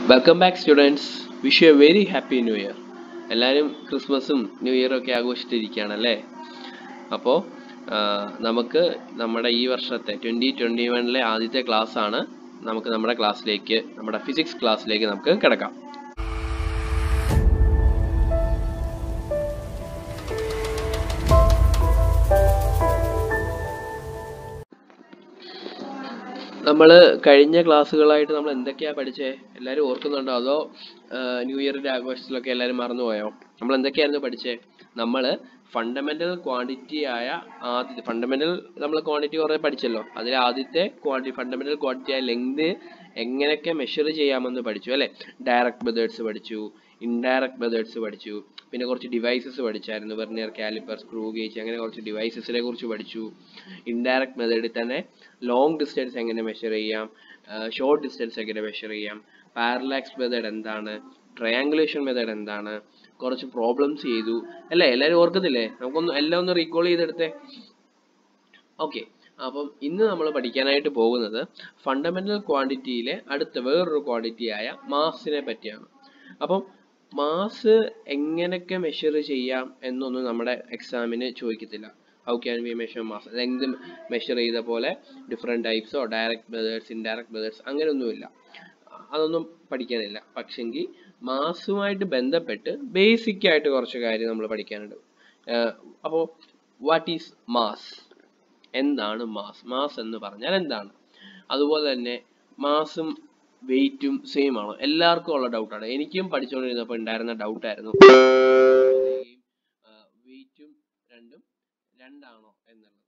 welcome back students wish you a very happy new year എല്ലാവരും ക്രിസ്മസും new ഇയറും ഒക്കെ ആഘോഷിച്ചിരിക്കുകയാണല്ലേ അപ്പോൾ നമുക്ക് നമ്മുടെ ഈ വർഷത്തെ ട്വൻറ്റി ട്വൻറ്റി വണ്ണിലെ ആദ്യത്തെ ക്ലാസ് ആണ് നമുക്ക് നമ്മുടെ ക്ലാസ്സിലേക്ക് നമ്മുടെ ഫിസിക്സ് ക്ലാസ്സിലേക്ക് നമുക്ക് കിടക്കാം നമ്മൾ കഴിഞ്ഞ ക്ലാസ്സുകളായിട്ട് നമ്മൾ എന്തൊക്കെയാ പഠിച്ചേ എല്ലാവരും ഓർക്കുന്നുണ്ടോ അതോ ന്യൂ ഇയറിന്റെ ആഘോഷത്തിലൊക്കെ എല്ലാവരും മറന്നുപോയോ നമ്മൾ എന്തൊക്കെയായിരുന്നു പഠിച്ചേ നമ്മൾ ഫണ്ടമെന്റൽ ക്വാണ്ടിറ്റി ആയ ആദ്യത്തെ ഫണ്ടമെന്റൽ നമ്മൾ ക്വാണ്ടിറ്റി കുറേ പഠിച്ചല്ലോ അതിൽ ആദ്യത്തെ ക്വാണ്ടിറ്റി ഫണ്ടമെന്റൽ ക്വാണ്ടിറ്റി ആയ ലെങ്ത് എങ്ങനെയൊക്കെ മെഷർ ചെയ്യാമെന്ന് പഠിച്ചു അല്ലേ ഡയറക്റ്റ് മെത്തേഡ്സ് പഠിച്ചു ഇൻഡയറക്റ്റ് മെത്തേഡ്സ് പഠിച്ചു പിന്നെ കുറച്ച് ഡിവൈസസ് പഠിച്ചായിരുന്നു വെർണിയർ കാലിപ്പർ സ്ക്രൂ ഗേജ് അങ്ങനെ കുറച്ച് ഡിവൈസസിനെ കുറിച്ച് പഠിച്ചു ഇൻഡയറക്റ്റ് മെത്തേഡിൽ തന്നെ ലോങ് ഡിസ്റ്റൻസ് എങ്ങനെ മെഷർ ചെയ്യാം ഷോർട്ട് ഡിസ്റ്റൻസ് എങ്ങനെ മെഷർ ചെയ്യാം പാരലാക്സ് മെത്തേഡ് എന്താണ് ട്രയാങ്കുലേഷൻ മെത്തേഡ് എന്താണ് കുറച്ച് പ്രോബ്ലംസ് ചെയ്തു അല്ലേ എല്ലാവരും ഓർക്കത്തില്ലേ നമുക്കൊന്ന് എല്ലാം ഒന്ന് റീകോൾ ചെയ്തെടുത്തേ ഓക്കെ അപ്പം ഇന്ന് നമ്മൾ പഠിക്കാനായിട്ട് പോകുന്നത് ഫണ്ടമെന്റൽ ക്വാണ്ടിറ്റിയിലെ അടുത്ത വേറൊരു ക്വാണ്ടിറ്റി ആയ മാസിനെ പറ്റിയാണ് അപ്പം മാസ് എങ്ങനെയൊക്കെ മെഷർ ചെയ്യാം എന്നൊന്നും നമ്മുടെ എക്സാമിന് ചോദിക്കത്തില്ല how can we measure mass length measure ചെയ്ത പോലെ ഡിഫറെൻറ്റ് ടൈപ്സോ ഡയറക്റ്റ് മെത്തേഡ്സ് ഇൻഡയറക്റ്റ് മെത്തേഡ്സ് അങ്ങനെയൊന്നുമില്ല അതൊന്നും പഠിക്കാനില്ല പക്ഷെങ്കിൽ മാസുമായിട്ട് ബന്ധപ്പെട്ട് ബേസിക് ആയിട്ട് കുറച്ച് കാര്യം നമ്മൾ പഠിക്കാനുണ്ട് അപ്പോൾ വാട്ട് ഈസ് മാസ് എന്താണ് മാസ് മാസ് എന്ന് പറഞ്ഞാൽ എന്താണ് അതുപോലെ തന്നെ മാസും വെയിറ്റും സെയിം ആണോ എല്ലാവർക്കും ഉള്ള ഡൗട്ടാണ് എനിക്കും പഠിച്ചുകൊണ്ടിരുന്നപ്പോൾ ഉണ്ടായിരുന്ന ഡൗട്ടായിരുന്നു വെയിറ്റും രണ്ടും രണ്ടാണോ എന്നുള്ളത്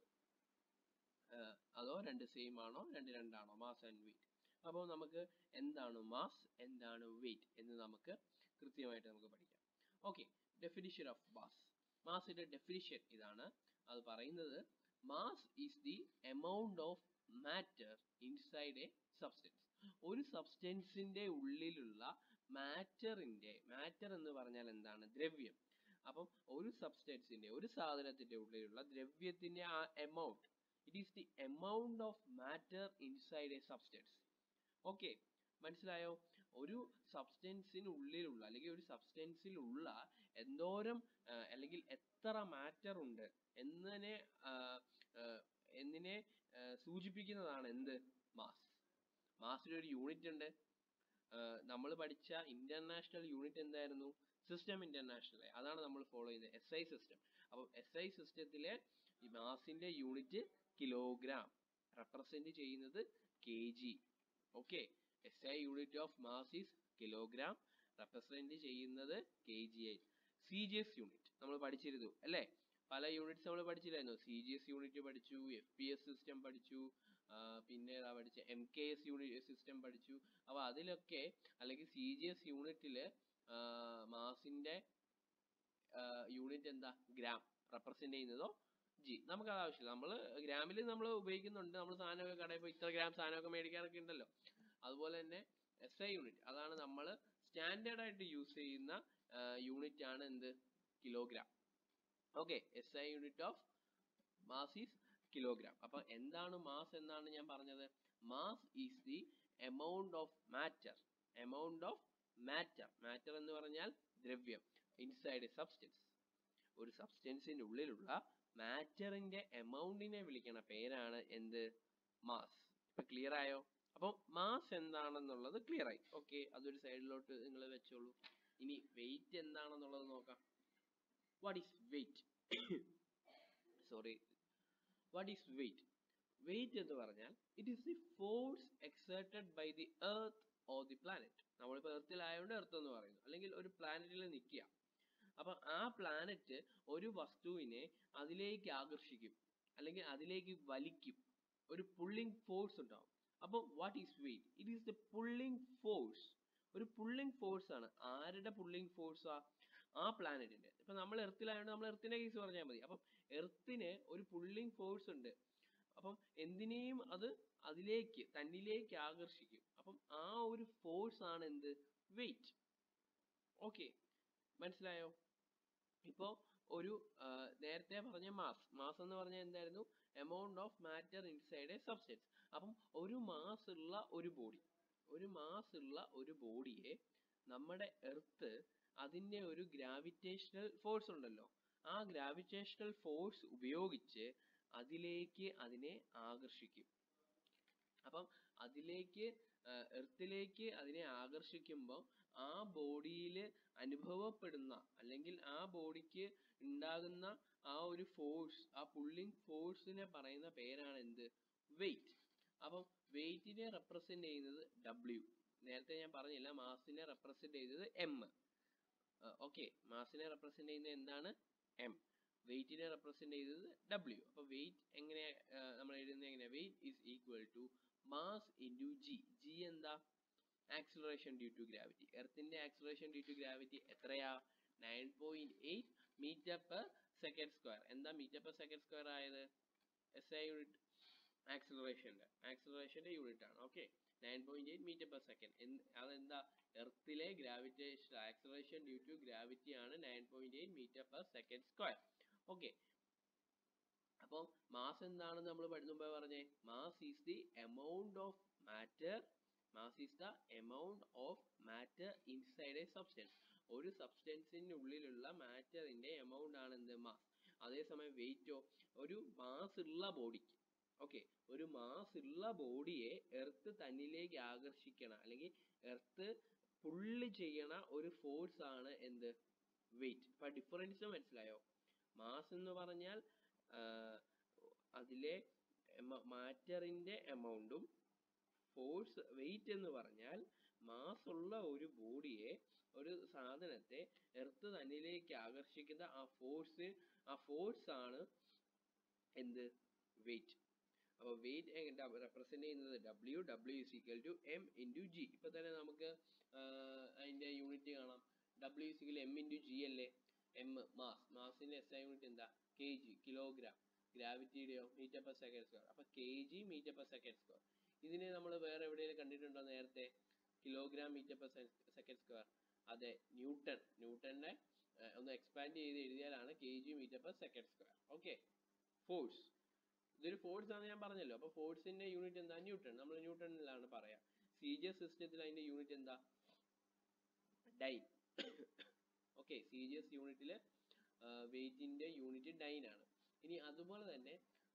അതോ രണ്ട് സെയിം ആണോ രണ്ട് രണ്ടാണോ മാസ് ആൻഡ് വെയിറ്റ് അപ്പോൾ നമുക്ക് എന്താണ് മാസ് എന്താണ് വെയിറ്റ് എന്ന് നമുക്ക് കൃത്യമായിട്ട് നമുക്ക് പഠിക്കാം ഓക്കെ ഡെഫിനിഷൻ ഓഫ് മാസ് മാസിന്റെ ഡെഫിനിഷൻ ഇതാണ് അത് പറയുന്നത് mass is the amount of matter inside a substance ഒരു സബ്സ്റ്റൻസിന്റെ ഉള്ളിലുള്ള മാറ്ററിന്റെ മാറ്റർ എന്ന് പറഞ്ഞാൽ എന്താണ് ദ്രവ്യം അപ്പം ഒരു സബ്സ്റ്റൻസിന്റെ ഒരു സാധനത്തിന്റെ ഉള്ളിലുള്ള ദ്രവ്യത്തിന്റെ ആ amount it is the amount of matter inside a substance okay മനസ്സിലായോ ഒരു സബ്സ്റ്റൻസിനുള്ളിലുള്ള അല്ലെങ്കിൽ ഒരു സബ്സ്റ്റൻസിലുള്ള എന്തോരം അല്ലെങ്കിൽ എത്ര മാറ്റർ ഉണ്ട് എന്നതിനെ എന്നിനെ സൂചിപ്പിക്കുന്നതാണ് എന്ത് മാസ് മാസിന് ഒരു യൂണിറ്റ് ഉണ്ട് നമ്മൾ പഠിച്ച ഇന്റർനാഷണൽ യൂണിറ്റ് എന്തായിരുന്നു സിസ്റ്റം ഇന്റർനാഷണൽ അതാണ് നമ്മൾ ഫോളോ ചെയ്യുന്നത് എസ് ഐ സിസ്റ്റം അപ്പം എസ് ഐ സിസ്റ്റത്തിലെ ഈ മാസിന്റെ യൂണിറ്റ് കിലോഗ്രാം റെപ്രസെന്റ് ചെയ്യുന്നത് K G okay S I unit of mass is kilogram represent ചെയ്യുന്നത് K G I C G S unit നമ്മൾ പഠിച്ചിരുന്നു അല്ലേ പല യൂണിറ്റ്സ് നമ്മൾ പഠിച്ചില്ലായിരുന്നു സി ജി എസ് യൂണിറ്റ് പഠിച്ചു എഫ് പി എസ് സിസ്റ്റം പഠിച്ചു പിന്നെ ഏതാ പഠിച്ച M K S unit system പഠിച്ചു അപ്പോൾ അതിലൊക്കെ അല്ലെങ്കിൽ സി ജി എസ് യൂണിറ്റിൽ മാസിന്റെ യൂണിറ്റ് എന്താ ഗ്രാം റെപ്രസെന്റ് ചെയ്യുന്നതോ ജി നമുക്ക് അത് ആവശ്യമില്ല നമ്മൾ ഗ്രാമിൽ നമ്മൾ ഉപയോഗിക്കുന്നുണ്ട് നമ്മൾ സാധനമൊക്കെ കടയിൽ പോയി ഇത്ര ഗ്രാം സാധനമൊക്കെ മേടിക്കാറൊക്കെ ഉണ്ടല്ലോ അതുപോലെ തന്നെ എസ് ഐ യൂണിറ്റ് അതാണ് നമ്മൾ സ്റ്റാൻഡേർഡ് ആയിട്ട് യൂസ് ചെയ്യുന്ന യൂണിറ്റ് ആണ് എന്ത് kilogram okay S I unit of mass is kilogram അപ്പൊ എന്താണ് മാസ് എന്നാണ് ഞാൻ പറഞ്ഞത് mass is the amount of matter amount of matter matter എന്ന് പറഞ്ഞാൽ ദ്രവ്യം ഇൻസൈഡ് എ സബ്സ്റ്റൻസ് ഒരു സബ്സ്റ്റൻസിന്റെ ഉള്ളിലുള്ള മാറ്ററിന്റെ എമൗണ്ടിനെ വിളിക്കണ പേരാണ് എന്ത് മാസ് ഇപ്പൊ ക്ലിയർ ആയോ അപ്പം മാസ് എന്താണെന്നുള്ളത് ക്ലിയർ ആയി ഓക്കെ അതൊരു സൈഡിലോട്ട് നിങ്ങൾ വെച്ചോളൂ ഇനി വെയിറ്റ് എന്താണെന്നുള്ളത് നോക്കാം what is weight sorry what is weight weight എന്ന് പറഞ്ഞാൽ it is the force exerted by the earth or the planet നമ്മളിപ്പോൾ എർത്തിലായതുകൊണ്ട് എർത്ത് എന്ന് പറയുന്നു അല്ലെങ്കിൽ ഒരു പ്ലാനറ്റിൽ നിൽക്കുക അപ്പൊ ആ പ്ലാനറ്റ് ഒരു വസ്തുവിനെ അതിലേക്ക് ആകർഷിക്കും അല്ലെങ്കിൽ അതിലേക്ക് വലിക്കും ഒരു പുള്ളിങ് ഫോഴ്സ് ഉണ്ടാവും അപ്പോൾ what is weight it is the pulling force ഒരു പുള്ളിങ് ഫോഴ്സ് ആണ് ആരുടെ പുള്ളിങ് ഫോഴ്സ് ആ ആ പ്ലാനറ്റിന്റെ ഇപ്പൊ നമ്മൾ എർത്തിലായതുകൊണ്ട് നമ്മൾ എർത്തിന്റെ കേസ് പറഞ്ഞാൽ മതി അപ്പം എർത്തിന് ഒരു പുള്ളിങ് ഫോഴ്സ് ഉണ്ട് അപ്പം എന്തിനേയും അത് അതിലേക്ക് തന്നിലേക്ക് ആകർഷിക്കും അപ്പം ആ ഒരു ഫോഴ്സ് ആണ് എന്ത് വെയിറ്റ് ഓക്കെ മനസ്സിലായോ ഇപ്പോ ഒരു നേരത്തെ പറഞ്ഞ മാസ് മാസ് എന്ന് പറഞ്ഞാൽ എന്തായിരുന്നു amount of matter inside a substance അപ്പം ഒരു മാസ് ഉള്ള ഒരു ബോഡി ഒരു മാസ് ഉള്ള ഒരു ബോഡിയെ നമ്മുടെ എർത്ത് അതിന്റെ ഒരു ഗ്രാവിറ്റേഷണൽ ഫോഴ്സ് ഉണ്ടല്ലോ ആ ഗ്രാവിറ്റേഷണൽ ഫോഴ്സ് ഉപയോഗിച്ച് അതിലേക്ക് അതിനെ ആകർഷിക്കും അപ്പം അതിലേക്ക് എർത്തിലേക്ക് അതിനെ ആകർഷിക്കുമ്പോൾ ആ ബോഡിയിൽ അനുഭവപ്പെടുന്ന അല്ലെങ്കിൽ ആ ബോഡിക്ക് ഉണ്ടാകുന്ന ആ ഒരു ഫോഴ്സ് ആ പുള്ളിങ് ഫോഴ്സിനെ പറയുന്ന പേരാണ് എന്ത് വെയിറ്റ് അപ്പം വെയിറ്റിനെ റെപ്രസെന്റ് ചെയ്യുന്നത് ഡബ്ല്യു നേരത്തെ ഞാൻ പറഞ്ഞില്ല മാസിനെ റെപ്രസെന്റ് ചെയ്തത് എം ഓക്കെ മാസിനെ റെപ്രസെന്റ് ചെയ്യുന്നത് എന്താണ് എം വെയിറ്റിനെ റെപ്രസെന്റ് ചെയ്തത് ഡബ്ല്യു അപ്പൊ വെയിറ്റ് എങ്ങനെ നമ്മൾ എഴുതുന്നത് എങ്ങനെ weight is equal to mass into G G എന്താ ആക്സിലറേഷൻ ഡ്യൂ ടു ഗ്രാവിറ്റി എർത്തിന്റെ ആക്സിലറേഷൻ ഡ്യൂ ടു ഗ്രാവിറ്റി എത്രയാ nine point eight metre per second square എന്താ മീറ്റർ പെർ സെക്കൻഡ് സ്ക്വയർ ആയത് എസ് ഐ യൂണിറ്റ് ആക്സിലറേഷന്റെ ആക്സിലറേഷന്റെ യൂണിറ്റ് ആണ് okay nine point eight metre per second അതെന്താ എർത്തിലെ gravitation acceleration due to gravity ആണ് nine point eight metre per second square okay അപ്പോൾ mass എന്താണെന്ന് നമ്മൾ മുമ്പേ പറഞ്ഞേ mass is the amount of matter mass is the amount of matter inside a substance ഒരു സബ്സ്റ്റൻസിന്റെ ഉള്ളിലുള്ള മാറ്ററിന്റെ എമൗണ്ട് ആണ് എന്ത് മാസ് അതേസമയം വെയിറ്റോ ഒരു മാസ് ഉള്ള ബോഡിക്ക് ഓക്കെ ഒരു മാസ് ഉള്ള ബോഡിയെ എർത്ത് തന്നിലേക്ക് ആകർഷിക്കണ അല്ലെങ്കിൽ എർത്ത് പുള്ളി ചെയ്യണ ഒരു ഫോഴ്സ് ആണ് എന്ത് വെയിറ്റ് അപ്പൊ ഡിഫറൻസ് മനസ്സിലായോ മാസ് എന്ന് പറഞ്ഞാൽ അതിലെ മാറ്ററിന്റെ എമൗണ്ടും ഫോഴ്സ് വെയിറ്റ് എന്ന് പറഞ്ഞാൽ മാസ് ഉള്ള ഒരു ബോഡിയെ ഒരു സാധനത്തെ എർത്ത് തന്നിലേക്ക് ആകർഷിക്കുന്ന ആ ഫോഴ്സ് ആ ഫോഴ്സ് ആണ് എന്ത് വെയിറ്റ് അപ്പോൾ വെയിറ്റ് റെപ്രസെന്റ് ചെയ്യുന്നത് W W is equal to M into G ഇപ്പൊ തന്നെ നമുക്ക് അതിന്റെ യൂണിറ്റ് കാണാം W is equal M into G അല്ലേ എം മാസ് മാസിന്റെ എസ് ഐ യൂണിറ്റ് എന്താ കെ ജി കിലോഗ്രാം ഗ്രാവിറ്റിയുടെയോ മീറ്റർ പെർ സെക്കൻഡ് സ്ക്വയർ അപ്പൊ K G metre per second square ഇതിനെ നമ്മൾ വേറെ എവിടെയെങ്കിലും കണ്ടിട്ടുണ്ടോ നേരത്തെ kilogram metre per second square അതെ ന്യൂട്ടൺ ന്യൂട്ടന്റെ ഒന്ന് എക്സ്പാൻഡ് ചെയ്ത് എഴുതിയാലാണ് K G metre per second square okay force ഇതൊരു ഫോഴ്സ് ആണ് ഞാൻ പറഞ്ഞല്ലോ അപ്പൊ ഫോഴ്സിന്റെ യൂണിറ്റ് എന്താ ന്യൂട്ടൺ നമ്മൾ ന്യൂട്ടണിലാണ് പറയാ സി ജി എസ് സിസ്റ്റത്തിൽ അതിന്റെ യൂണിറ്റ് എന്താ dyne okay C G S യൂണിറ്റില് വെയിറ്റിന്റെ യൂണിറ്റ് ഡൈൻ ആണ് ഇനി അതുപോലെ തന്നെ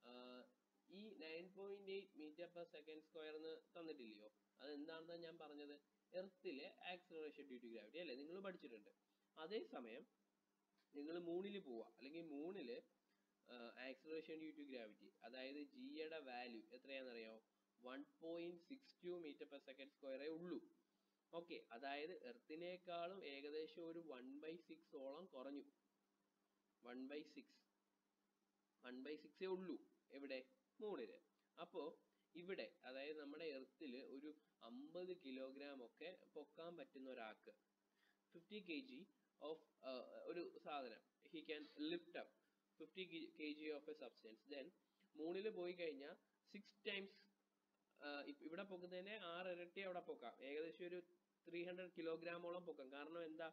ഈ nine point eight metre per second square എന്ന് തന്നിട്ടില്ലയോ അത് എന്താണെന്ന് ഞാൻ പറഞ്ഞത് എർത്തിലെ ആക്സിലറേഷൻ ഡ്യൂ ടു ഗ്രാവിറ്റി അല്ലേ നിങ്ങൾ പഠിച്ചിട്ടുണ്ട് അതേസമയം നിങ്ങൾ മൂണിൽ പോവാ അല്ലെങ്കിൽ മൂണില് ആക്സിലറേഷൻ ഡ്യൂ ടു ഗ്രാവിറ്റി അതായത് ജിയുടെ വാല്യൂ എത്രയാണെന്നറിയോ one point six two metre per second സ്ക്വയറേ ഉള്ളൂ ഓക്കെ അതായത് എർത്തിനേക്കാളും ഏകദേശം ഒരു വൺ ബൈ സിക്സ് ഓളം കുറഞ്ഞു one by six one by സിക്സേ ഉള്ളൂ എവിടെ മൂണില് അപ്പോ ഇവിടെ അതായത് നമ്മുടെ എർത്തിൽ ഒരു അമ്പത് കിലോഗ്രാം ഒക്കെ പൊക്കാൻ പറ്റുന്ന ഒരാൾക്ക് ഫിഫ്റ്റി കെ ജി ഓഫ് ഒരു സാധനം he can lift up fifty K G of a substance then മൂണിൽ പോയി കഴിഞ്ഞാൽ സിക്സ് ടൈംസ് ഇവിടെ പൊക്കുന്നതിനെ ആറ് ഇരട്ടി അവിടെ പൊക്കാം ഏകദേശം ഒരു ത്രീ ഹൺഡ്രഡ് കിലോഗ്രാമോളം പൊക്കാം കാരണം എന്താ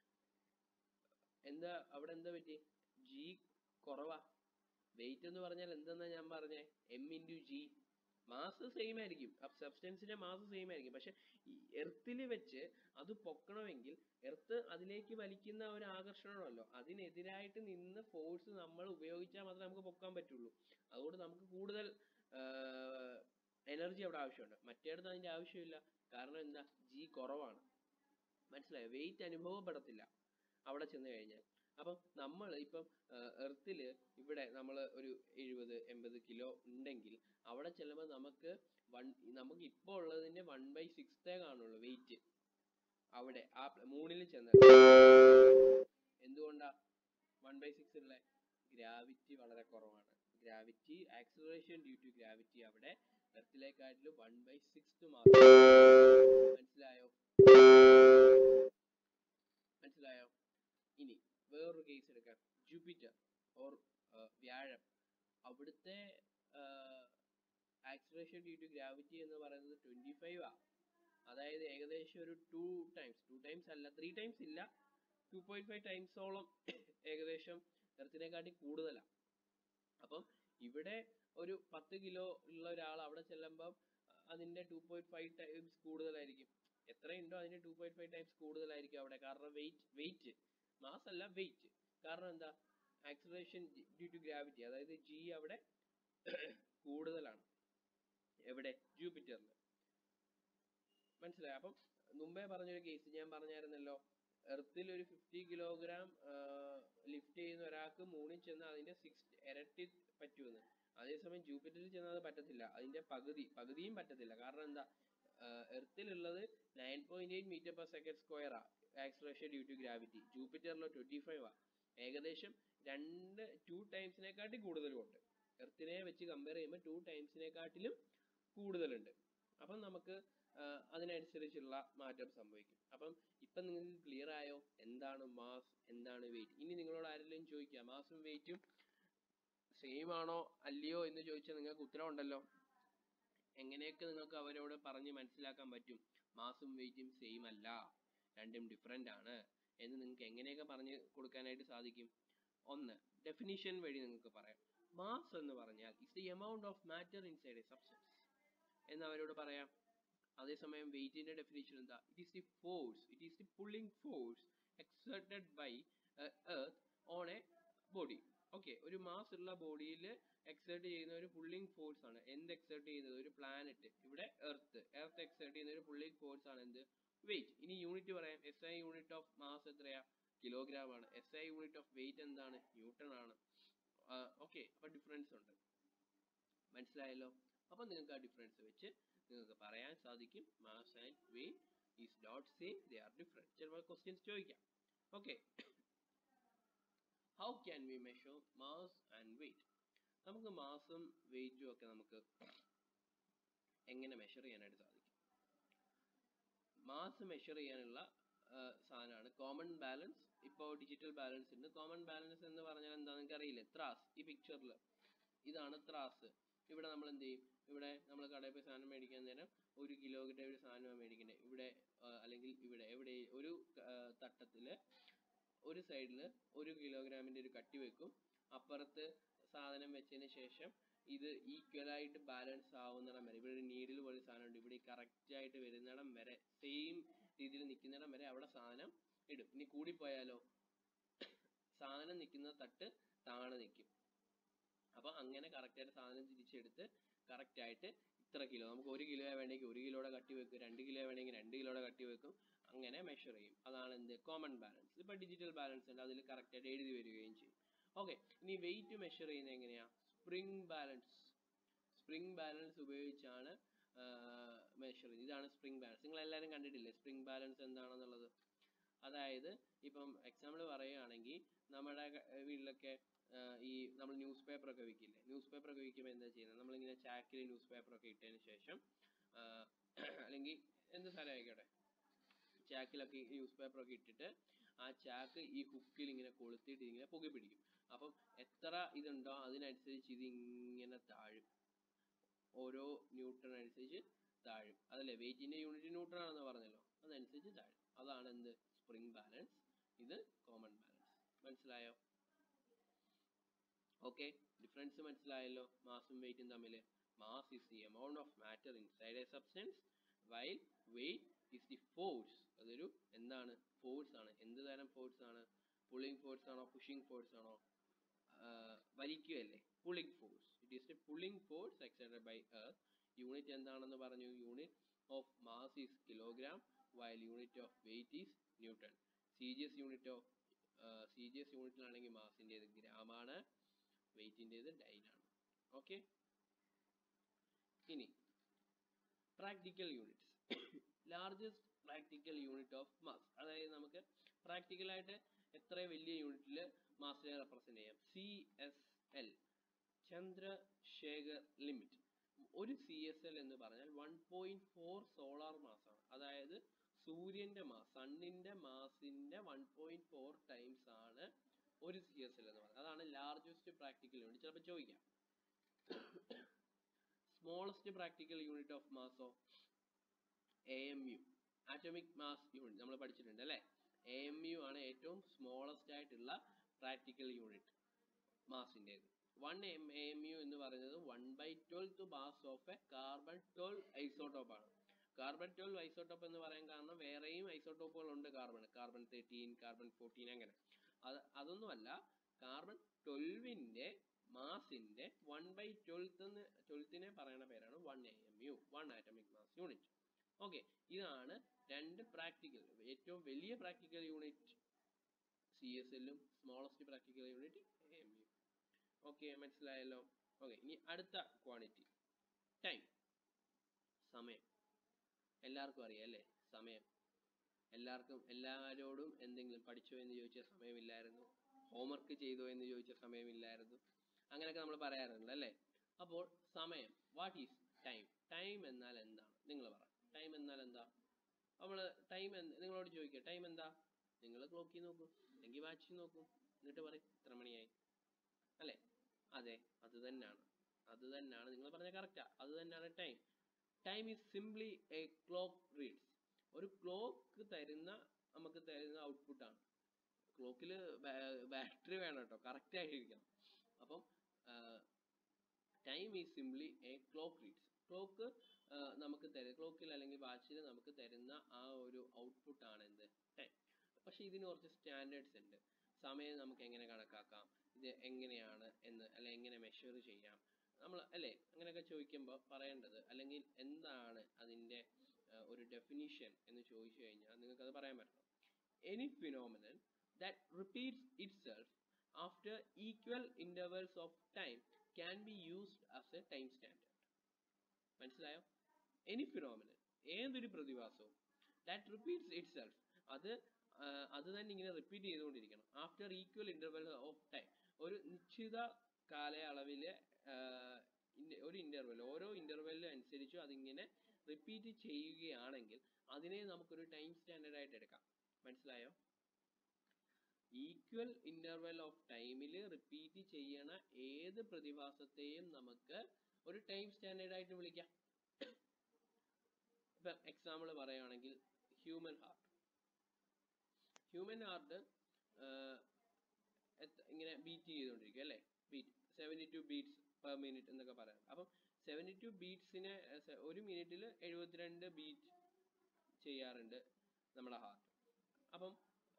എന്താ അവിടെ എന്താ പറ്റി ജി കുറവാ വെയിറ്റ് എന്ന് പറഞ്ഞാൽ എന്തെന്നാ ഞാൻ പറഞ്ഞേ M into G mass same ആയിരിക്കും സബ്സ്റ്റൻസിന്റെ മാസ് സെയിം ആയിരിക്കും പക്ഷെ എർത്തിൽ വെച്ച് അത് പൊക്കണമെങ്കിൽ എർത്ത് അതിലേക്ക് വലിക്കുന്ന ഒരു ആകർഷണമല്ലോ അതിനെതിരായിട്ട് നിന്ന് ഫോഴ്സ് നമ്മൾ ഉപയോഗിച്ചാൽ മാത്രമേ നമുക്ക് പൊക്കാൻ പറ്റുള്ളൂ അതുകൊണ്ട് നമുക്ക് കൂടുതൽ എനർജി അവിടെ ആവശ്യമുണ്ട് മറ്റേടത്ത് അതിന്റെ ആവശ്യമില്ല കാരണം എന്താ ജി കുറവാണ് മനസ്സിലായോ വെയിറ്റ് അനുഭവപ്പെടത്തില്ല അവിടെ ചെന്ന് കഴിഞ്ഞാൽ അപ്പം നമ്മൾ ഇപ്പം എർത്തിൽ ഇവിടെ നമ്മൾ ഒരു എഴുപത് എൺപത് കിലോ ഉണ്ടെങ്കിൽ അവിടെ ചെല്ലുമ്പോൾ നമുക്ക് വൺ നമുക്ക് ഇപ്പോൾ ഉള്ളതിന്റെ വൺ ബൈ സിക്സ്തേ കാണുള്ളൂ വെയിറ്റ് അവിടെ ആ മൂണിൽ ചെന്ന് എന്തുകൊണ്ടാ വൺ ബൈ സിക്സ് ഉള്ള ഗ്രാവിറ്റി വളരെ കുറവാണ് gravity acceleration due to gravity അവിടെ എർത്തിലേക്കാട്ടിലും വൺ ബൈ സിക്സ് മാത്രം മനസ്സിലായോ മനസ്സിലായോ ഇനി വേറൊരു കേസ് എടുക്കാം ജൂപ്പിറ്റർ ഓർ വ്യാഴം അവിടുത്തെ ആക്സിലറേഷൻ ഡ്യൂ ടു ഗ്രാവിറ്റി എന്ന് പറയുന്നത് ട്വന്റി ഫൈവ് ആ അതായത് ഏകദേശം ഒരു ടു ടൈംസ് ടു ടൈംസ് അല്ല ത്രീ ടൈംസ് ഇല്ല ടു പോയിന്റ് ഫൈവ് ടൈംസോളം ഏകദേശം എർത്തിനെക്കാട്ടി കൂടുതലാണ് അപ്പം ഇവിടെ ഒരു പത്ത് കിലോ ഉള്ള ഒരാൾ അവിടെ ചെല്ലുമ്പം അതിന്റെ ടു പോയിന്റ് ഫൈവ് ടൈംസ് കൂടുതലായിരിക്കും എത്രയുണ്ടോ അതിന്റെ ടു പോയിന്റ് ഫൈവ് ടൈംസ് കൂടുതലായിരിക്കും അവിടെ കാരണം വെയിറ്റ് വെയിറ്റ് മാസ് അല്ല വെയിറ്റ് കാരണം എന്താ ആക്സിലറേഷൻ ഡ്യൂ ടു ഗ്രാവിറ്റി അതായത് ജി അവിടെ കൂടുതലാണ് എവിടെ ജൂപ്പിറ്ററിൽ മനസ്സിലായി അപ്പം മുമ്പേ പറഞ്ഞൊരു കേസ് ഞാൻ പറഞ്ഞായിരുന്നല്ലോ എർത്തിൽ ഒരു ഫിഫ്റ്റി കിലോഗ്രാം ലിഫ്റ്റ് ചെയ്യുന്ന ഒരാൾക്ക് മൂണിൽ ചെന്ന് അതിന്റെ സിക്സ് ഇരട്ടി പറ്റുമെന്ന് അതേസമയം ജൂപ്പിറ്ററിൽ ചെന്നാൽ അത് പറ്റത്തില്ല അതിന്റെ പകുതി പകുതിയും പറ്റത്തില്ല കാരണം എന്താ എർത്തിലുള്ളത് nine point eight metre per second square ആ ആക്സിലറേഷൻ ഡ്യൂ ടു ഗ്രാവിറ്റി ജൂപ്പിറ്ററിലോ ട്വന്റി ഫൈവ് ആ ഏകദേശം രണ്ട് ടു ടൈംസിനെക്കാട്ടി കൂടുതലും ഉണ്ട് എർത്തിനെ വെച്ച് കമ്പയർ ചെയ്യുമ്പോൾ ടു ടൈംസിനെക്കാട്ടിലും കൂടുതലുണ്ട് അപ്പം നമുക്ക് ആ, അതിനനുസരിച്ചുള്ള മാറ്റം സംഭവിക്കും അപ്പം ഇപ്പം നിങ്ങൾക്ക് ക്ലിയർ ആയോ എന്താണ് മാസ് എന്താണ് വെയിറ്റ് ഇനി നിങ്ങളോട് ആരെങ്കിലും ചോദിക്കുക മാസും വെയിറ്റും സെയിം ആണോ അല്ലയോ എന്ന് ചോദിച്ചാൽ നിങ്ങൾക്ക് ഉത്തരം ഉണ്ടല്ലോ എങ്ങനെയൊക്കെ നിങ്ങൾക്ക് അവരോട് പറഞ്ഞ് മനസ്സിലാക്കാൻ പറ്റും മാസും വെയിറ്റും സെയിം അല്ല രണ്ടും ഡിഫറെൻ്റ് ആണ് എന്ന് നിങ്ങൾക്ക് എങ്ങനെയൊക്കെ പറഞ്ഞു കൊടുക്കാനായിട്ട് സാധിക്കും ഒന്ന് ഡെഫിനിഷൻ വഴി നിങ്ങൾക്ക് പറയാം മാസ് എന്ന് പറഞ്ഞാൽ is the amount of matter inside a substance എന്ന് അവരോട് പറയാം അതേസമയം വെയിറ്റിന്റെ ഡെഫിനിഷൻ എന്താ it is the force it is the pulling force exerted by earth on a body okay ഒരു മാസ് ഉള്ള ബോഡിയിൽ എക്സേർട്ട് ചെയ്യുന്ന ഒരു പുള്ളിംഗ് ഫോഴ്സ് ആണ് എന്ത് എക്സേർട്ട് ചെയ്യുന്നത് ഒരു പ്ലാനറ്റ് ഇവിടെ എർത്ത് എർത്ത് എക്സേർട്ട് ചെയ്യുന്ന ഒരു പുള്ളിംഗ് ഫോഴ്സ് ആണ് എന്ത് വെയിറ്റ് ഇനി യൂണിറ്റ് പറയാം S I unit of mass എത്രയാ കിലോഗ്രാം ആണ് S I unit of weight എന്താണ് ന്യൂട്ടൺ ആണ് ഓക്കെ അപ്പൊ ഡിഫറൻസ് ഉണ്ട് മനസ്സിലായല്ലോ അപ്പൊ നിങ്ങൾക്ക് ആ ഡിഫറൻസ് വെച്ച് നിങ്ങൾക്ക് പറയാൻ സാധിക്കും mass and weight is not same they are different ചിലപ്പോൾ ക്വസ്റ്റ്യൻസ് ചോദിക്കാം okay how can we measure mass and weight നമുക്ക് മാസും വെയിറ്റും ഒക്കെ നമുക്ക് എങ്ങനെ മെഷർ ചെയ്യാനായിട്ട് സാധിക്കും മാസ് മെഷർ ചെയ്യാനുള്ള സാധനമാണ് കോമൺ ബാലൻസ് ഇപ്പോൾ ഡിജിറ്റൽ ബാലൻസ് ഉണ്ട് കോമൺ ബാലൻസ് എന്ന് പറഞ്ഞാൽ എന്താ നിങ്ങൾക്ക് അറിയില്ലേ ത്രാസ് ഈ പിക്ചറിൽ ഇതാണ് ത്രാസ് ഇവിടെ നമ്മൾ എന്ത് ചെയ്യും ഇവിടെ നമ്മൾ കടയിൽ പോയി സാധനം മേടിക്കാൻ നേരം ഒരു കിലോയുടെ ഒരു സാധനമാണ് മേടിക്കുന്നത് ഇവിടെ ആ, അല്ലെങ്കിൽ ഇവിടെ എവിടെ ഒരു തട്ടത്തിൽ ഒരു സൈഡിൽ ഒരു കിലോഗ്രാമിന്റെ ഒരു കട്ടി വെക്കും അപ്പുറത്ത് സാധനം വെച്ചതിന് ശേഷം ഇത് ഈക്വൽ ആയിട്ട് ബാലൻസ് ആവുന്നിടം വരെ ഇവിടെ ഒരു നീഡിൽ പോലെ സാധനം ഉണ്ട് ഇവിടെ കറക്റ്റ് ആയിട്ട് വരുന്നിടം വരെ സെയിം രീതിയിൽ നിൽക്കുന്നിടം വരെ അവിടെ സാധനം ഇടും ഇനി കൂടിപ്പോയാലോ സാധനം നിൽക്കുന്ന തട്ട് താഴെ നിൽക്കും അപ്പൊ അങ്ങനെ കറക്റ്റ് ആയിട്ട് സാധനം തിരിച്ചെടുത്ത് കറക്റ്റ് ആയിട്ട് ഇത്ര കിലോ നമുക്ക് ഒരു കിലോ വേണമെങ്കിൽ ഒരു കിലോയുടെ കട്ടി വെക്കും രണ്ട് കിലോ വേണമെങ്കിൽ രണ്ട് കിലോയുടെ കട്ടി വെക്കും അങ്ങനെ മെഷർ ചെയ്യും അതാണ് എന്ത് കോമൺ ബാലൻസ് ഇപ്പൊ ഡിജിറ്റൽ ബാലൻസ് ഉണ്ട് അതിൽ കറക്റ്റ് ആയിട്ട് എഴുതി വരികയും ചെയ്യും ഓക്കെ ഇനി വെയിറ്റ് മെഷർ ചെയ്യുന്നത് എങ്ങനെയാ സ്പ്രിംഗ് ബാലൻസ് സ്പ്രിംഗ് ബാലൻസ് ഉപയോഗിച്ചാണ് മെഷർ ചെയ്യുന്നത് ഇതാണ് സ്പ്രിംഗ് ബാലൻസ് നിങ്ങൾ എല്ലാവരും കണ്ടിട്ടില്ലേ സ്പ്രിംഗ് ബാലൻസ് എന്താണെന്നുള്ളത് അതായത് ഇപ്പം എക്സാമ്പിൾ പറയുകയാണെങ്കിൽ നമ്മുടെ ക- വീട്ടിലൊക്കെ ആ, ഈ നമ്മൾ ന്യൂസ് പേപ്പർ ഒക്കെ വിൽക്കില്ലേ ന്യൂസ് പേപ്പർ ഒക്കെ വിൽക്കുമ്പോൾ എന്താ ചെയ്യുന്നത് നമ്മളിങ്ങനെ ചാക്കിൽ ന്യൂസ് പേപ്പർ ഒക്കെ ഇട്ടതിന് ശേഷം ആ, അല്ലെങ്കിൽ എന്ത് സ്ഥലം ആയിക്കോട്ടെ ചാക്കിലൊക്കെ ന്യൂസ് പേപ്പർ ഒക്കെ ഇട്ടിട്ട് ആ ചാക്ക് ഈ ഹുക്കിൽ ഇങ്ങനെ കൊളുത്തിയിട്ട് ഇങ്ങനെ പുകി പിടിക്കും അപ്പം എത്ര ഇതുണ്ടോ അതിനനുസരിച്ച് ഇത് ഇങ്ങനെ താഴും ഓരോ ന്യൂട്ടൺ അനുസരിച്ച് താഴും അതല്ലേ വെയിറ്റിന്റെ യൂണിറ്റ് ന്യൂട്ടൺ ആണെന്ന് പറഞ്ഞല്ലോ അതനുസരിച്ച് താഴും അതാണ് എന്ത് സ്പ്രിംഗ് ബാലൻസ് ഇത് കോമൺ ബാലൻസ് മനസ്സിലായോ ഓക്കെ ഡിഫറൻസ് മനസ്സിലായല്ലോ മാസും വെയിറ്റും തമ്മിൽ mass is the amount of matter inside a substance while weight is the force അതൊരു എന്താണ് ഫോഴ്സ് ആണ് എന്ത് തരം ഫോഴ്സ് ആണ് പുള്ളിംഗ് ഫോഴ്സ് ആണോ പുഷിംഗ് ഫോഴ്സ് ആണോ ആഹ് വലിക്കുകയല്ലേ pulling force it is a pulling force excited by earth unit എന്താണെന്ന് പറഞ്ഞു unit of mass is kilogram while unit of weight is newton C G S unit of C G S യൂണിറ്റിലാണെങ്കിൽ മാസിൻ്റെത് gram ആണ് വെയിറ്റിൻ്റെത് dyne ആണ് okay ഇനി practical units largest practical unit of mass അതായത് നമുക്ക് പ്രാക്ടിക്കൽ ആയിട്ട് എത്ര വലിയ യൂണിറ്റിൽ മാസിനെ റെപ്രസെന്റ് ചെയ്യാം C S L Chandrasekhar limit ഒരു സി എസ് എൽ എന്ന് പറഞ്ഞാൽ വൺ പോയിന്റ് ഫോർ സോളാർ മാസാണ് അതായത് സൂര്യന്റെ മാസ് സണ്ണിന്റെ മാസിന്റെ വൺ പോയിന്റ് ഫോർ ടൈംസ് ആണ് ഒരു സി എസ് എൽ എന്ന് പറയുന്നത് അതാണ് ലാർജസ്റ്റ് പ്രാക്ടിക്കൽ യൂണിറ്റ് ചിലപ്പോൾ ചോദിക്കാം സ്മോളസ്റ്റ് പ്രാക്ടിക്കൽ യൂണിറ്റ് ഓഫ് മാസോ A M U atomic mass unit നമ്മൾ പഠിച്ചിട്ടുണ്ട് അല്ലേ എ എം യു ആണ് ഏറ്റവും സ്മോളസ്റ്റ് ആയിട്ടുള്ള പ്രാക്ടിക്കൽ യൂണിറ്റ് മാസിൻ്റെത് വൺ എം എം യു എന്ന് പറയുന്നത് one by twelfth mass of a carbon twelve isotope ആണ് കാർബൺ ട്വൽവ് ഐസോട്ടോപ്പ് എന്ന് പറയാൻ കാരണം വേറെയും ഐസോട്ടോപ്പുകൾ ഉണ്ട് carbon carbon thirteen carbon fourteen അങ്ങനെ അത് അതൊന്നുമല്ല കാർബൺ ട്വൽവിന്റെ മാസിന്റെ വൺ ബൈ ട്വൽത്ത് ട്വൽത്തിനെ പറയുന്ന പേരാണ് one A M U one atomic mass unit okay ഇതാണ് രണ്ട് പ്രാക്ടിക്കൽ ഏറ്റവും വലിയ പ്രാക്ടിക്കൽ യൂണിറ്റ് സി എസ് എല്ലും smallest practical unit A M U okay മനസ്സിലായല്ലോ ഓക്കെ ഇനി അടുത്ത ക്വാണ്ടിറ്റി ടൈം സമയം എല്ലാവർക്കും അറിയാം അല്ലേ സമയം എല്ലാവർക്കും എല്ലാവരോടും എന്തെങ്കിലും പഠിച്ചോ എന്ന് ചോദിച്ച സമയമില്ലായിരുന്നു ഹോംവർക്ക് ചെയ്തോ എന്ന് ചോദിച്ച സമയമില്ലായിരുന്നു അങ്ങനെയൊക്കെ നമ്മൾ പറയാറുണ്ട് അല്ലേ അപ്പോൾ സമയം വാട്ട് ഈസ് ടൈം ടൈം എന്നാൽ എന്താണ് നിങ്ങൾ പറ ടൈം എന്നാൽ എന്താ നമ്മൾ ടൈം നിങ്ങളോട് ചോദിക്കുക ടൈം എന്താ നിങ്ങൾ ക്ലോക്കിൽ നോക്കൂ അല്ലെങ്കിൽ വാച്ചിൽ നോക്കൂ എന്നിട്ട് പറയും ഇത്ര മണിയായി അല്ലേ അതെ അത് തന്നെയാണ് അത് തന്നെയാണ് നിങ്ങൾ പറഞ്ഞ കറക്റ്റാ അത് തന്നെയാണ് time time is simply a clock reads ഒരു ക്ലോക്ക് തരുന്ന നമുക്ക് തരുന്ന ഔട്ട്പുട്ട് ആണ് ക്ലോക്കിൽ ബാറ്ററി വേണം കേട്ടോ കറക്റ്റ് ആയിരിക്കണം അപ്പം time is simply a clock reads clock നമുക്ക് തരുന്ന ക്ലോക്കിൽ അല്ലെങ്കിൽ വാച്ചിൽ നമുക്ക് തരുന്ന ആ ഒരു ഔട്ട്പുട്ട് ആണ് എന്ത് ടൈം പക്ഷെ ഇതിന് കുറച്ച് സ്റ്റാൻഡേർഡ്സ് ഉണ്ട് സമയം നമുക്ക് എങ്ങനെ കണക്കാക്കാം ഇത് എങ്ങനെയാണ് എന്ന് അല്ലെ എങ്ങനെ മെഷർ ചെയ്യാം നമ്മൾ അല്ലേ അങ്ങനെയൊക്കെ ചോദിക്കുമ്പോൾ പറയേണ്ടത് അല്ലെങ്കിൽ എന്താണ് അതിൻ്റെ ഒരു ഡെഫിനിഷൻ എന്ന് ചോദിച്ചു കഴിഞ്ഞാൽ നിങ്ങൾക്ക് അത് പറയാൻ പറ്റണം any phenomenon that repeats itself after equal intervals of time can be used as a time standard മനസ്സിലായോ എനി ഫിനോമിനൻ ഏതൊരു പ്രതിഭാസവും ദാറ്റ് റിപ്പീറ്റ്സ് ഇറ്റ് സെൽഫ് അത് അത് തന്നെ ഇങ്ങനെ റിപ്പീറ്റ് ചെയ്തുകൊണ്ടിരിക്കണം after equal interval of time ഒരു നിശ്ചിത കാലയളവിലെ ഒരു ഇൻ്റർവെൽ ഓരോ ഇൻ്റർവെല്ലിനും അനുസരിച്ച് അതിങ്ങനെ റിപ്പീറ്റ് ചെയ്യുകയാണെങ്കിൽ അതിനെ നമുക്കൊരു ടൈം സ്റ്റാൻഡേർഡ് ആയിട്ട് എടുക്കാം മനസ്സിലായോ ഈക്വൽ ഇൻ്റർവെൽ ഓഫ് ടൈമിൽ റിപ്പീറ്റ് ചെയ്യണ ഏത് പ്രതിഭാസത്തെയും നമുക്ക് ഒരു ടൈം സ്റ്റാൻഡേർഡ് ആയിട്ട് വിളിക്കാം ഇപ്പം എക്സാമ്പിൾ പറയുകയാണെങ്കിൽ ഹ്യൂമൻ ഹാർട്ട് ഹ്യൂമൻ ഹാർട്ട് ഇങ്ങനെ ബീറ്റ് ചെയ്തുകൊണ്ടിരിക്കും അല്ലേ beat seventy two beats per minute എന്നൊക്കെ പറയാം അപ്പം സെവൻറ്റി ടു ബീറ്റ്സിനെ ഒരു മിനിറ്റിൽ എഴുപത്തിരണ്ട് ബീറ്റ് ചെയ്യാറുണ്ട് നമ്മുടെ ഹാർട്ട് അപ്പം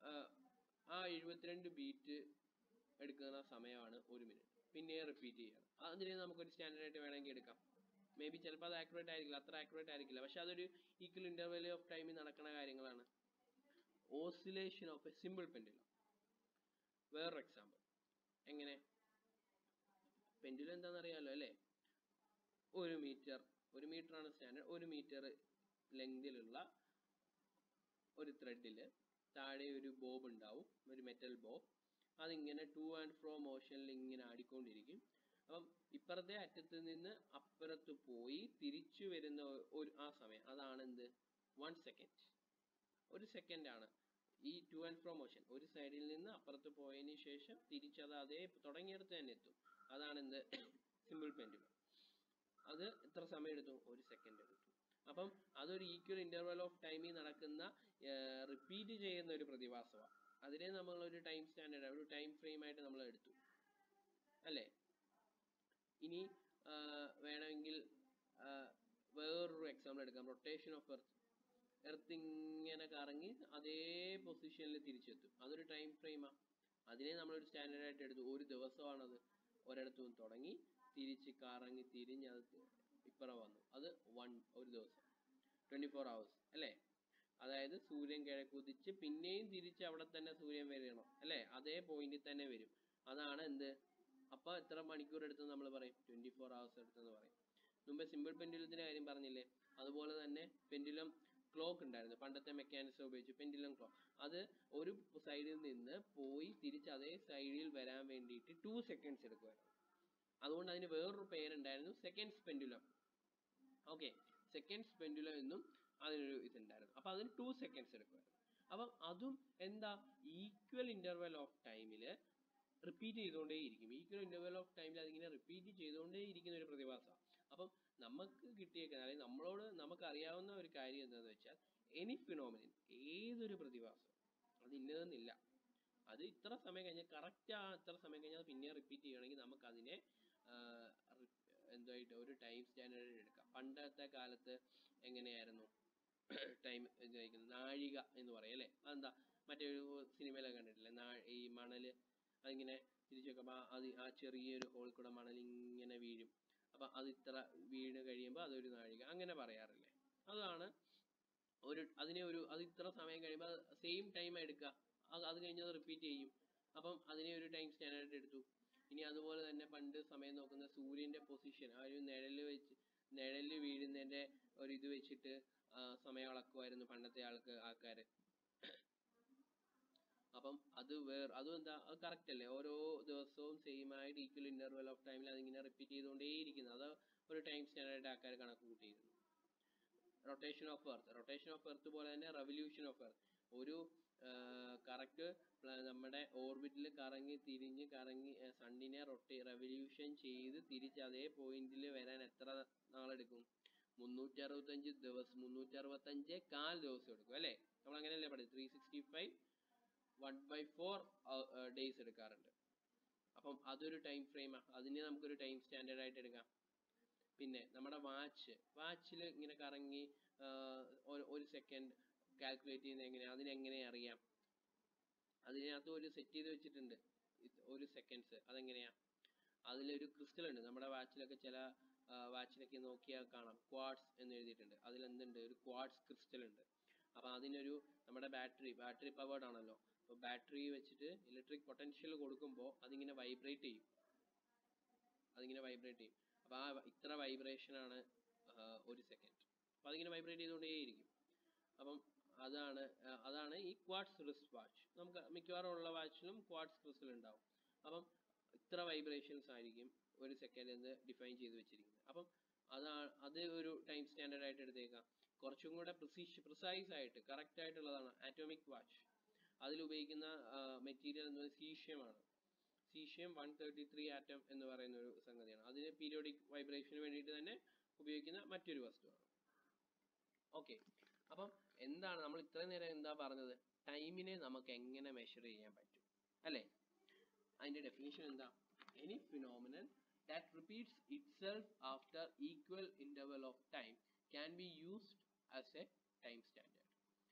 ആ എഴുപത്തിരണ്ട് ബീറ്റ് എടുക്കുന്ന സമയമാണ് ഒരു മിനിറ്റ് പിന്നെ റിപ്പീറ്റ് ചെയ്യണം അതിനെ നമുക്കൊരു സ്റ്റാൻഡേർഡ് ആയിട്ട് വേണമെങ്കിൽ എടുക്കാം മേ ബി ചിലപ്പോൾ അത് ആക്യുറേറ്റ് ആയിരിക്കില്ല അത്ര ആക്യുറേറ്റ് ആയിരിക്കില്ല പക്ഷെ അതൊരു ഈക്വൽ ഇന്റർവെൽ ഓഫ് ടൈമിൽ നടക്കുന്ന കാര്യങ്ങളാണ് oscillation of a simple pendulum വേറൊരു എക്സാമ്പിൾ എങ്ങനെ പെൻഡുലം എന്താണെന്ന് അറിയാലോ അല്ലേ ഒരു മീറ്റർ ഒരു മീറ്റർ ആണ് സ്റ്റാൻഡേർഡ് ഒരു മീറ്റർ ലെങ്തിലുള്ള ഒരു ത്രെഡിൽ താഴെ ഒരു ബോബ് ഉണ്ടാവും ഒരു മെറ്റൽ ബോബ് അതിങ്ങനെ ടു ആൻഡ് ഫ്രോ മോഷനിൽ ഇങ്ങനെ ആടിക്കൊണ്ടിരിക്കും അപ്പം ഇപ്പുറത്തെ അറ്റത്ത് നിന്ന് അപ്പുറത്ത് പോയി തിരിച്ചു വരുന്ന ഒരു ആ സമയം അതാണ് എന്ത് വൺ സെക്കൻഡ് ഒരു സെക്കൻഡ് ആണ് ഈ ടു ആൻഡ് ഫ്രോ മോഷൻ ഒരു സൈഡിൽ നിന്ന് അപ്പുറത്ത് പോയതിന് ശേഷം തിരിച്ചത് അതേ തുടങ്ങിയിടത്ത് തന്നെ എത്തും അതാണ് എന്ത് സിമ്പിൾ പെൻഡുലം അത് എത്ര സമയം എടുത്തു ഒരു സെക്കൻഡ് എടുത്തു അപ്പം അതൊരു ഈക്വൽ ഇന്റർവൽ ഓഫ് ടൈമിൽ നടക്കുന്ന റിപ്പീറ്റ് ചെയ്യുന്ന ഒരു പ്രതിഭാസമാണ് അതിനെ നമ്മൾ ഒരു ടൈം സ്റ്റാൻഡേർഡ് ഒരു ടൈം ഫ്രെയിം ആയിട്ട് നമ്മൾ എടുത്തു അല്ലേ ഇനി വേണമെങ്കിൽ വേറൊരു എക്സാമ്പിൾ എടുക്കാം റൊട്ടേഷൻ ഓഫ് എർത്ത് എർത്ത് ഇങ്ങനെ കറങ്ങി അതേ പൊസിഷനിൽ തിരിച്ചെത്തും അതൊരു ടൈം ഫ്രെയിമാണ് അതിനെ നമ്മളൊരു സ്റ്റാൻഡേർഡ് ആയിട്ട് എടുത്തു ഒരു ദിവസമാണത് ഒരിടത്തു നിന്ന് തുടങ്ങി തിരിച്ച് കറങ്ങി തിരിഞ്ഞ് അത് ഇപ്പുറം വന്നു അത് വൺ ഒരു ദിവസം ട്വൻറ്റി ഫോർ ഹവേഴ്സ് അല്ലേ അതായത് സൂര്യൻ കിഴക്കുതിച്ച് പിന്നെയും തിരിച്ച് അവിടെ തന്നെ സൂര്യൻ വരണം അല്ലേ അതേ പോയിന്റിൽ തന്നെ വരും അതാണ് എന്ത് അപ്പോൾ എത്ര മണിക്കൂർ എടുത്ത് നമ്മൾ പറയും ട്വൻറ്റി ഫോർ ഹവേഴ്സ് എടുത്തെന്ന് പറയും മുമ്പേ സിമ്പിൾ പെൻഡുലത്തിന്റെ കാര്യം പറഞ്ഞില്ലേ അതുപോലെ തന്നെ പെൻഡുലം ക്ലോക്ക് ഉണ്ടായിരുന്നു പണ്ടത്തെ മെക്കാനിസം ഉപയോഗിച്ച് പെൻഡുലം ക്ലോക്ക് അത് ഒരു സൈഡിൽ നിന്ന് പോയി തിരിച്ച് അതേ സൈഡിൽ വരാൻ വേണ്ടിയിട്ട് ടു സെക്കൻഡ്സ് എടുക്കുമായിരുന്നു അതുകൊണ്ട് അതിന് വേറൊരു പേരുണ്ടായിരുന്നു seconds pendulum okay seconds pendulum എന്നും അതിനൊരു ഇതുണ്ടായിരുന്നു അപ്പോൾ അതിന് ടു സെക്കൻഡ്സ് എടുക്കുമായിരുന്നു അപ്പം അതും എന്താ ഈക്വൽ ഇന്റർവെൽ ഓഫ് ടൈമിൽ റിപ്പീറ്റ് ചെയ്തുകൊണ്ടേയിരിക്കും ഈക്വൽ ഇന്റർവെൽ ഓഫ് ടൈമിൽ അതിങ്ങനെ റിപ്പീറ്റ് ചെയ്തുകൊണ്ടേ ഇരിക്കുന്ന ഒരു പ്രതിഭാസമാണ് അപ്പം നമുക്ക് കിട്ടിയേക്കുന്ന അല്ലെങ്കിൽ നമ്മളോട് നമുക്ക് അറിയാവുന്ന ഒരു കാര്യം എന്താണെന്ന് വെച്ചാൽ എനി ഫിനോമിനൻ ഏതൊരു പ്രതിഭാസം അത് ഇന്നതെന്നില്ല അത് ഇത്ര സമയം കഴിഞ്ഞ് കറക്റ്റ് ആ ഇത്ര സമയം കഴിഞ്ഞാൽ പിന്നെ റിപ്പീറ്റ് ചെയ്യണമെങ്കിൽ നമുക്ക് അതിനെ എന്തായിട്ട് ഒരു ടൈം സ്റ്റാൻഡേർഡ് എടുക്കാം പണ്ടത്തെ കാലത്ത് എങ്ങനെയായിരുന്നു ടൈം ചോദിക്കുന്നത് നാഴിക എന്ന് പറയും അല്ലേ അതെന്താ മറ്റേ ഒരു സിനിമയിലൊക്കെ കണ്ടിട്ടില്ലേ നാ ഈ മണല് അതിങ്ങനെ തിരിച്ചു വെക്കുമ്പോൾ അത് ആ ചെറിയൊരു ഹോൾ കൂടെ മണൽ ഇങ്ങനെ വീഴും അപ്പൊ അത് ഇത്ര വീണ് കഴിയുമ്പോൾ അതൊരു നാഴിക അങ്ങനെ പറയാറില്ലേ അതാണ് ഒരു അതിനെ ഒരു അത് ഇത്ര സമയം കഴിയുമ്പോൾ സെയിം ടൈം എടുക്കുക അത് അത് കഴിഞ്ഞ് അത് റിപ്പീറ്റ് ചെയ്യും അപ്പം അതിനെ ഒരു ടൈം സ്റ്റാൻഡേർഡ് എടുത്തു ഇനി അതുപോലെ തന്നെ പണ്ട് സമയം നോക്കുന്ന സൂര്യന്റെ പൊസിഷൻ ആ ഒരു നിഴല് വെച്ച് നിഴല് വീഴുന്നതിന്റെ ഒരു ഇത് വെച്ചിട്ട് ആ, സമയം അളക്കുമായിരുന്നു പണ്ടത്തെ ആൾക്ക് ആൾക്കാര് അപ്പം അത് വേറെ അതും എന്താ അത് കറക്റ്റ് അല്ലേ ഓരോ ദിവസവും സെയിം ആയിട്ട് ഈക്വൽ ഇന്റർവെൽ ഓഫ് ടൈമിൽ അതിങ്ങനെ റിപ്പീറ്റ് ചെയ്തുകൊണ്ടേയിരിക്കുന്നു അത് ഒരു ടൈം സ്റ്റാൻഡേർഡ് ആൾക്കാർ കണക്ക് കൂട്ടിയിരുന്നു rotation of earth rotation of earth പോലെ തന്നെ റെവല്യൂഷൻ ഓഫ് എർത്ത് ഒരു കറക്റ്റ് നമ്മുടെ ഓർബിറ്റിൽ കറങ്ങി തിരിഞ്ഞ് കറങ്ങി സണ്ണിനെ റൊട്ടേ റെവല്യൂഷൻ ചെയ്ത് തിരിച്ച് അതേ പോയിന്റിൽ വരാൻ എത്ര നാളെടുക്കും മുന്നൂറ്റി അറുപത്തഞ്ച് ദിവസം മുന്നൂറ്റി അറുപത്തഞ്ച് കാൽ ദിവസം എടുക്കും അല്ലേ നമ്മൾ അങ്ങനെയല്ലേ പഠിച്ചത് three sixty five one by four days എടുക്കാറുണ്ട് അപ്പം അതൊരു ടൈം ഫ്രെയിമാണ് അതിനെ നമുക്കൊരു ടൈം സ്റ്റാൻഡേർഡ് ആയിട്ട് എടുക്കാം പിന്നെ നമ്മുടെ വാച്ച് വാച്ചിൽ ഇങ്ങനെ കറങ്ങി ആഹ് ഒരു- ഒരു സെക്കൻഡ് കാൽക്കുലേറ്റ് ചെയ്യുന്നത് എങ്ങനെയാ അതിനെങ്ങനെ അറിയാം അതിനകത്ത് ഒരു സെറ്റ് ചെയ്ത് വെച്ചിട്ടുണ്ട് ഇത് ഒരു സെക്കൻഡ്സ് അതെങ്ങനെയാ അതിലൊരു ക്രിസ്റ്റൽ ഉണ്ട് നമ്മുടെ വാച്ചിലൊക്കെ ചില വാച്ചിലൊക്കെ നോക്കിയാൽ കാണാം ക്വാഡ്സ് എന്ന് എഴുതിയിട്ടുണ്ട് അതിൽ എന്തുണ്ട് ഒരു ക്വാഡ്സ് ക്രിസ്റ്റൽ ഉണ്ട് അപ്പൊ അതിനൊരു നമ്മുടെ ബാറ്ററി ബാറ്ററി പവേർഡ് ആണല്ലോ അപ്പൊ ബാറ്ററി വെച്ചിട്ട് ഇലക്ട്രിക് പൊട്ടൻഷ്യൽ കൊടുക്കുമ്പോൾ അതിങ്ങനെ വൈബ്രേറ്റ് ചെയ്യും അതിങ്ങനെ വൈബ്രേറ്റ് ചെയ്യും അപ്പൊ ആ വ- ഇത്ര വൈബ്രേഷൻ ആണ് ആഹ് ഒരു സെക്കൻഡ് അപ്പൊ അതിങ്ങനെ വൈബ്രേറ്റ് ചെയ്തുകൊണ്ടേയിരിക്കും അപ്പം അതാണ് ആഹ് അതാണ് ഈ ക്വാഡ്സ് റിസ്റ്റ് വാച്ച് നമുക്ക് മിക്കവാറും ഉള്ള വാച്ചിലും ക്വാഡ്സ് ക്രിസ്റ്റൽ ഉണ്ടാവും അപ്പം ഇത്ര വൈബ്രേഷൻസ് ആയിരിക്കും ഒരു സെക്കൻഡ് എന്ന് ഡിഫൈൻ ചെയ്ത് വെച്ചിരിക്കുന്നത് അപ്പം അതാ അത് ഒരു ടൈം സ്റ്റാൻഡേർഡ് ആയിട്ട് എടുത്തേക്കാം കുറച്ചും കൂടെ പ്രിസീഷ് പ്രിസൈസ് ആയിട്ട് കറക്റ്റ് ആയിട്ടുള്ളതാണ് ആറ്റോമിക് വാച്ച് അതിൽ ഉപയോഗിക്കുന്ന മെറ്റീരിയൽ എന്നത് സീഷ്യമാണ് caesium one thirty three atom എന്ന് പറയുന്ന ഒരു സംഗതിയാണ് അതിന് പീരിയോഡിക് വൈബ്രേഷന് വേണ്ടിയിട്ട് തന്നെ ഉപയോഗിക്കുന്ന മറ്റൊരു വസ്തുവാണ് ഓക്കെ അപ്പം എന്താണ് നമ്മൾ ഇത്രയും നേരം എന്താ പറഞ്ഞത് ടൈമിനെ നമുക്ക് എങ്ങനെ മെഷർ ചെയ്യാൻ പറ്റും അല്ലേ അതിന്റെ ഡെഫിനിഷൻ എന്താ any phenomenon that repeats itself after equal interval of time can be used as a time standard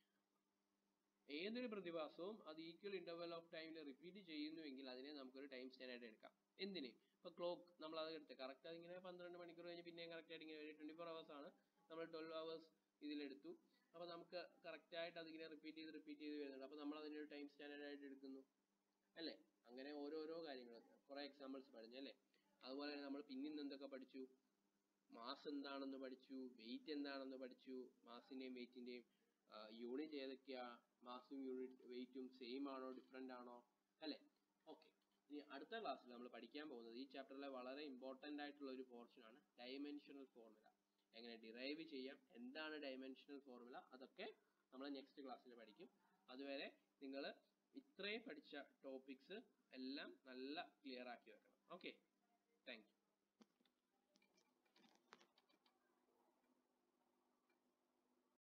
ഏതൊരു പ്രതിഭാസവും അത് ഈക്വൽ ഇന്റർവൽ ഓഫ് ടൈമിൽ റിപ്പീറ്റ് ചെയ്യുന്നുവെങ്കിൽ അതിനെ നമുക്കൊരു ടൈം സ്റ്റാൻഡേർഡ് എടുക്കാം എന്തിന് ഇപ്പൊ ക്ലോക്ക് നമ്മൾ അത് എടുത്ത് കറക്റ്റ് അതിങ്ങനെ പന്ത്രണ്ട് മണിക്കൂർ കഴിഞ്ഞ് പിന്നെയും കറക്റ്റ് ആയിട്ട് ഇങ്ങനെ ട്വന്റി ഫോർ അവേഴ്സ് ആണ് നമ്മൾ ട്വൽവ് അവേഴ്സ് ഇതിലെടുത്തു അപ്പൊ നമുക്ക് കറക്റ്റ് ആയിട്ട് അതിങ്ങനെ റിപ്പീറ്റ് ചെയ്ത് റിപ്പീറ്റ് ചെയ്ത് വരുന്നുണ്ട് അപ്പൊ നമ്മൾ അതിനെ ഒരു ടൈം സ്റ്റാൻഡേർഡ് ആയിട്ട് എടുക്കുന്നു അല്ലേ അങ്ങനെ ഓരോരോ കാര്യങ്ങൾ കുറെ എക്സാമ്പിൾസ് പറഞ്ഞു അല്ലേ അതുപോലെ തന്നെ നമ്മൾ പിന്നിന്ന് എന്തൊക്കെ പഠിച്ചു മാസ് എന്താണെന്ന് പഠിച്ചു വെയിറ്റ് എന്താണെന്ന് പഠിച്ചു മാസിന്റെയും വെയിറ്റിന്റെയും യൂണിറ്റ് ഏതൊക്കെയാ മാസും യൂണിറ്റ് വെയിറ്റും സെയിം ആണോ ഡിഫറെന്റ് ആണോ അല്ലേ ഓക്കെ ഇനി അടുത്ത ക്ലാസ്സിൽ നമ്മൾ പഠിക്കാൻ പോകുന്നത് ഈ ചാപ്റ്ററിലെ വളരെ ഇമ്പോർട്ടന്റ് ആയിട്ടുള്ള ഒരു പോർഷൻ ആണ് ഡൈമെൻഷണൽ ഫോർമുല എങ്ങനെ ഡിറൈവ് ചെയ്യാം എന്താണ് ഡൈമെൻഷണൽ ഫോർമുല അതൊക്കെ നമ്മൾ നെക്സ്റ്റ് ക്ലാസ്സിൽ പഠിക്കും അതുവരെ നിങ്ങൾ ഇത്രയും പഠിച്ച ടോപ്പിക്സ് എല്ലാം നല്ല ക്ലിയർ ആക്കി വെക്കണം ഓക്കെ താങ്ക് യു